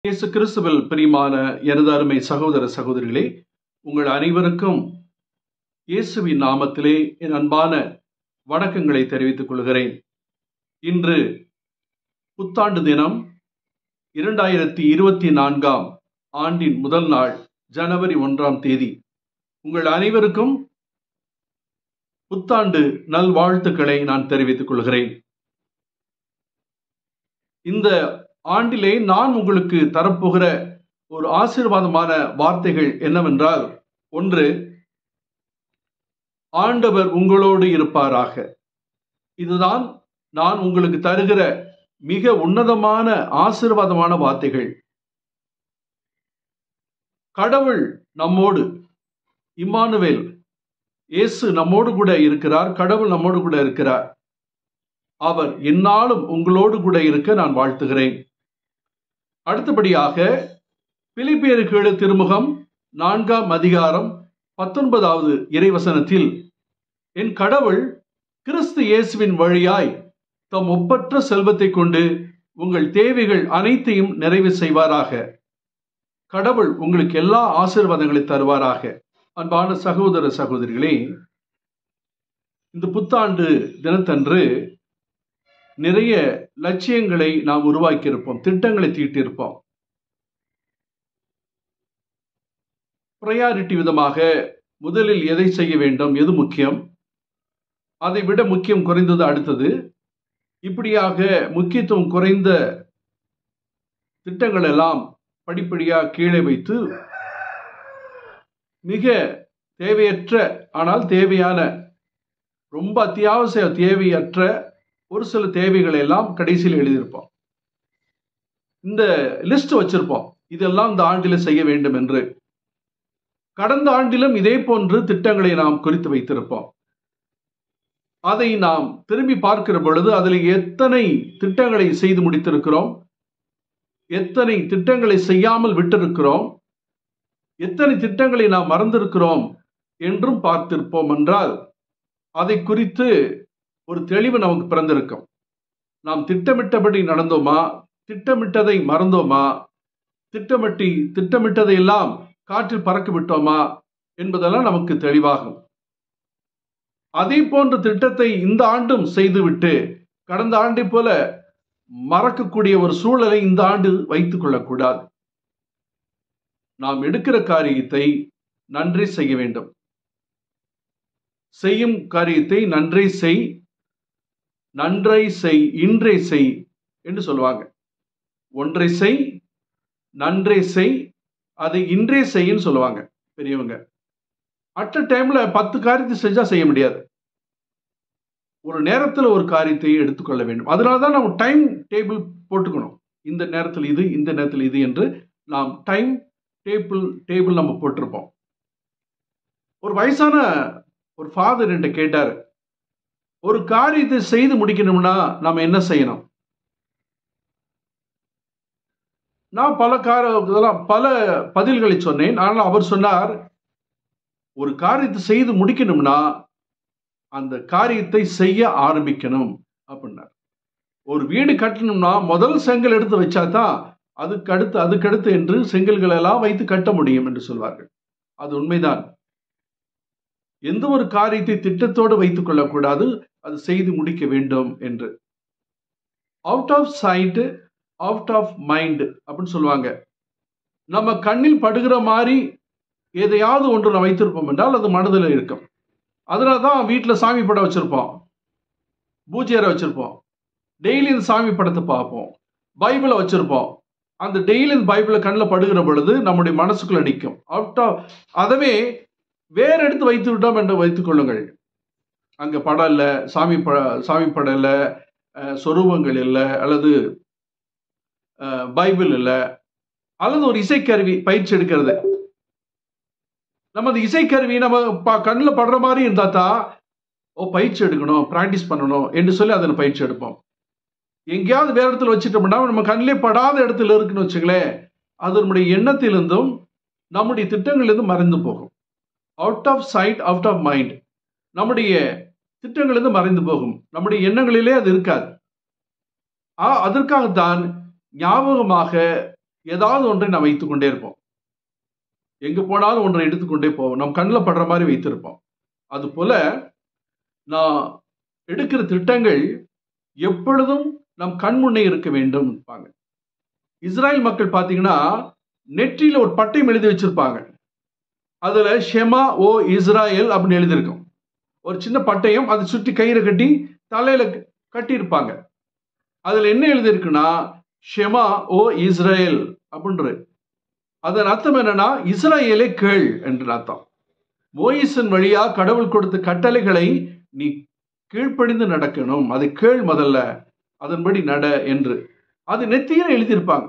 இயேசு கிறிஸ்துவில் பிரியமான எனது அருமை சகோதர சகோதரிகளே உங்கள் அனைவருக்கும் இயேசுவின் நாமத்திலே என் அன்பான வணக்கங்களை தெரிவித்துக் கொள்கிறேன் இன்று புத்தாண்டு தினம் இரண்டாயிரத்தி இருபத்தி நான்காம் ஆண்டின் முதல் நாள் ஜனவரி ஒன்றாம் தேதி உங்கள் அனைவருக்கும் புத்தாண்டு நல்வாழ்த்துக்களை நான் தெரிவித்துக் கொள்கிறேன் இந்த ஆண்டிலே நான் உங்களுக்கு தரப்போகிற ஒரு ஆசீர்வாதமான வார்த்தைகள் என்னவென்றால் ஒன்று ஆண்டவர் உங்களோடு இருப்பாராக இதுதான் நான் உங்களுக்கு தருகிற மிக உன்னதமான ஆசீர்வாதமான வார்த்தைகள் கடவுள் நம்மோடு இம்மானுவேல் இயேசு நம்மோடு கூட இருக்கிறார் கடவுள் நம்மோடு கூட இருக்கிறார் அவர் என்னாலும் உங்களோடு கூட இருக்க நான் வாழ்த்துகிறேன் அடுத்தபடியாக பிலிப்பியருக்கு திருமுகம் நான்காம் அதிகாரம் பத்தொன்பதாவது இறைவசனத்தில் என் கடவுள் கிறிஸ்து இயேசுவின் வழியாய் தம் ஒப்பற்ற செல்வத்தை கொண்டு உங்கள் தேவைகள் அனைத்தையும் நிறைவு செய்வாராக கடவுள் உங்களுக்கு எல்லா ஆசீர்வாதங்களை தருவாராக அன்பான சகோதர சகோதரிகளே இந்த புத்தாண்டு தினத்தன்று நிறைய லட்சியங்களை நாம் உருவாக்கியிருப்போம் திட்டங்களை தீட்டியிருப்போம் ப்ரையாரிட்டி விதமாக முதலில் எதை செய்ய வேண்டும் எது முக்கியம் அதை விட முக்கியம் குறைந்தது அடுத்தது இப்படியாக முக்கியத்துவம் குறைந்த திட்டங்கள் எல்லாம் படிப்படியாக கீழே வைத்து மிக தேவையற்ற ஆனால் தேவையான ரொம்ப அத்தியாவசிய தேவையற்ற ஒரு சில தேவைகளை எல்லாம் கடைசியில் எழுதியிருப்போம் இந்த லிஸ்ட் வச்சிருப்போம் இதெல்லாம் இந்த ஆண்டில் செய்ய வேண்டும் என்று கடந்த ஆண்டிலும் இதே போன்று திட்டங்களை நாம் குறித்து வைத்திருப்போம் அதை நாம் திரும்பி பார்க்கிற பொழுது அதில் எத்தனை திட்டங்களை செய்து முடித்திருக்கிறோம் எத்தனை திட்டங்களை செய்யாமல் விட்டிருக்கிறோம் எத்தனை திட்டங்களை நாம் மறந்திருக்கிறோம் என்றும் பார்த்திருப்போம் என்றால் அதை குறித்து ஒரு தெளிவு நமக்கு பிறந்திருக்கும் நாம் திட்டமிட்டபடி நடந்தோமா திட்டமிட்டதை மறந்தோமா திட்டமிட்டி திட்டமிட்டதை எல்லாம் காற்றில் பறக்க விட்டோமா என்பதெல்லாம் நமக்கு தெளிவாகும் அதே போன்ற திட்டத்தை இந்த ஆண்டும் செய்துவிட்டு கடந்த ஆண்டை போல மறக்கக்கூடிய ஒரு சூழலை இந்த ஆண்டு வைத்துக் கொள்ளக்கூடாது நாம் எடுக்கிற காரியத்தை நன்றி செய்ய வேண்டும் செய்யும் காரியத்தை நன்றி செய் நன்றை செய் இன்றை செய் என்று சொல்லுவாங்க ஒன்றை செய் நன்றை செய் அதை இன்றே செய்யின்னு சொல்லுவாங்க பெரியவங்க அட் அ டைம்ல பத்து காரியத்தை செஞ்சா செய்ய முடியாது ஒரு நேரத்தில் ஒரு காரியத்தை எடுத்துக்கொள்ள வேண்டும் அதனால தான் நம்ம டைம் டேபிள் போட்டுக்கணும் இந்த நேரத்தில் இது இந்த நேரத்தில் இது என்று நாம் டைம் டேபிள் டேபிள் நம்ம போட்டிருப்போம் ஒரு வயசான ஒரு ஃபாதர் என்கிட்ட கேட்டார் ஒரு காரியத்தை செய்து முடிக்கணும்னா நம்ம என்ன செய்யணும் நான் பல கார பல பதில்களை சொன்னேன் ஆனால் அவர் சொன்னார் ஒரு காரியத்தை செய்து முடிக்கணும்னா அந்த காரியத்தை செய்ய ஆரம்பிக்கணும் அப்படின்னார் ஒரு வீடு கட்டணும்னா முதல் செங்கல் எடுத்து வச்சா தான் அதுக்கு அடுத்து அதுக்கு அடுத்து என்று செங்கல்கள் எல்லாம் வைத்து கட்ட முடியும் என்று சொல்வார்கள் அது உண்மைதான் எந்த ஒரு காரியத்தை திட்டத்தோடு வைத்துக் கொள்ளக்கூடாது அது செய்து முடிக்க வேண்டும் என்று out of sight out of mind அப்படின்னு சொல்லுவாங்க நம்ம கண்ணில் படுகிற மாதிரி எதையாவது ஒன்று நம்ம வைத்திருப்போம் என்றால் அது மனதில் இருக்கும் அதனால தான் வீட்டில் சாமி படம் வச்சுருப்போம் பூஜையரை வச்சுருப்போம் டெய்லி இந்த சாமி படத்தை பார்ப்போம் பைபிளை வச்சுருப்போம் அந்த டெய்லி இந்த பைபிளை கண்ணில் படுகிற பொழுது நம்முடைய மனசுக்குள்ள நிற்கும் அவுட் ஆஃப் அதவே வேற எடுத்து வைத்து விட்டோம் என்று வைத்துக் கொள்ளுங்கள் அங்கே படம் இல்லை சாமி ப சாமி படம் இல்லை சொரூபங்கள் இல்லை அல்லது பைபிள் இல்லை அல்லது ஒரு இசைக்கருவி பயிற்சி எடுக்கிறது நம்ம அந்த இசைக்கருவி நம்ம ப கண்ணில் படுற மாதிரி இருந்தால் தான் ஓ பயிற்சி எடுக்கணும் ப்ராக்டிஸ் பண்ணணும் என்று சொல்லி அதில் பயிற்சி எடுப்போம் எங்கேயாவது வேற இடத்துல வச்சுட்டோம்னா நம்ம கண்ணிலே படாத இடத்துல இருக்குன்னு வச்சுங்களேன் அது நம்முடைய எண்ணத்திலிருந்தும் நம்முடைய திட்டங்களிலிருந்து மறைந்து போகும் out of sight out of mind நம்முடைய திட்டங்களிலிருந்து மறைந்து போகும் நம்முடைய எண்ணங்களிலே அது இருக்காது ஆ அதற்காகத்தான் ஞாபகமாக ஏதாவது ஒன்றை நாம் வைத்துக்கொண்டே இருப்போம் எங்க போனாலும் ஒன்றை எடுத்துக்கொண்டே போவோம் நம் கண்ணில் படுற மாதிரி வைத்திருப்போம் அது போல நான் எடுக்கிற திட்டங்கள் எப்பொழுதும் நம் கண் முன்னே இருக்க வேண்டும் இஸ்ராயல் மக்கள் பார்த்தீங்கன்னா நெற்றியில ஒரு பட்டயம் எழுதி வச்சிருப்பாங்க அதுல ஷெமா ஓ இஸ்ராயல் அப்படின்னு எழுதியிருக்கும் ஒரு சின்ன பட்டயம் அதை சுற்றி கயிறை கட்டி தலையில கட்டியிருப்பாங்க அதுல என்ன எழுதியிருக்குன்னா ஷெமா ஓ இஸ்ரேல் அப்படின்றது அதன் அர்த்தம் என்னன்னா இஸ்ரேலே கேள் என்று அர்த்தம் மோயிசன் வழியா கடவுள் கொடுத்த கட்டளைகளை நீ கீழ்ப்படிந்து நடக்கணும் அதை கேள் முதல்ல அதன்படி நட என்று அது நெத்தியில எழுதியிருப்பாங்க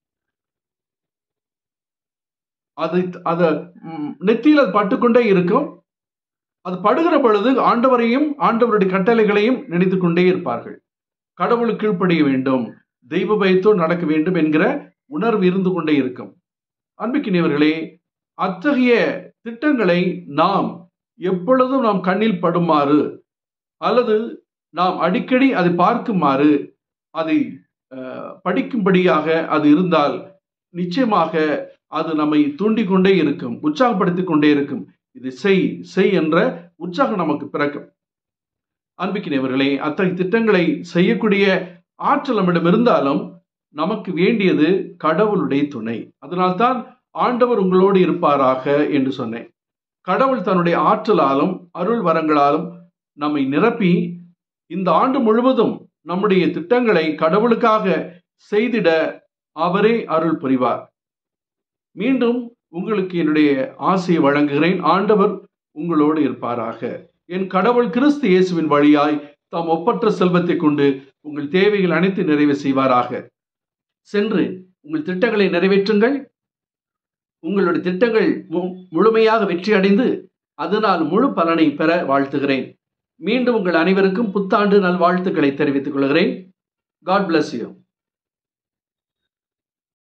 அது அத நெத்தியில் அது பட்டுக்கொண்டே இருக்கும் அது படுகிற பொழுது ஆண்டவரையும் ஆண்டவருடைய கட்டளைகளையும் நினைத்து கொண்டே இருப்பார்கள் கடவுளுக்கு கீழ்ப்படிய வேண்டும் தெய்வ பயத்தோடு நடக்க வேண்டும் என்கிற உணர்வு இருந்து கொண்டே இருக்கும் அன்புக்கினியவர்களே அத்தகைய திட்டங்களை நாம் எப்பொழுதும் நாம் கண்ணில் படுமாறு அல்லது நாம் அடிக்கடி அதை பார்க்குமாறு அதை படிக்கும்படியாக அது இருந்தால் நிச்சயமாக அது நம்மை தூண்டிக் கொண்டே இருக்கும் உற்சாகப்படுத்தி கொண்டே இருக்கும் இது செய் செய் என்ற உற்சாகம் நமக்கு பிறக்கும் அன்பிக்கினவர்களே அத்தகைய திட்டங்களை செய்யக்கூடிய ஆற்றல் நம்மிடம் இருந்தாலும் நமக்கு வேண்டியது கடவுளுடைய துணை அதனால்தான் ஆண்டவர் உங்களோடு இருப்பாராக என்று சொன்னேன் கடவுள் தன்னுடைய ஆற்றலாலும் அருள் வரங்களாலும் நம்மை நிரப்பி இந்த ஆண்டு முழுவதும் நம்முடைய திட்டங்களை கடவுளுக்காக செய்திட அவரே அருள் புரிவார் மீண்டும் உங்களுக்கு என்னுடைய ஆசையை வழங்குகிறேன் ஆண்டவர் உங்களோடு இருப்பாராக என் கடவுள் கிறிஸ்து இயேசுவின் வழியாய் தாம் ஒப்பற்ற செல்வத்தை கொண்டு உங்கள் தேவைகள் அனைத்து நிறைவு செய்வாராக சென்று உங்கள் திட்டங்களை நிறைவேற்றுங்கள் உங்களுடைய திட்டங்கள் முழுமையாக வெற்றி அடைந்து அதனால் முழு பலனை பெற வாழ்த்துகிறேன் மீண்டும் உங்கள் அனைவருக்கும் புத்தாண்டு நல்வாழ்த்துக்களை தெரிவித்துக் கொள்கிறேன் காட் பிளஸ் யூ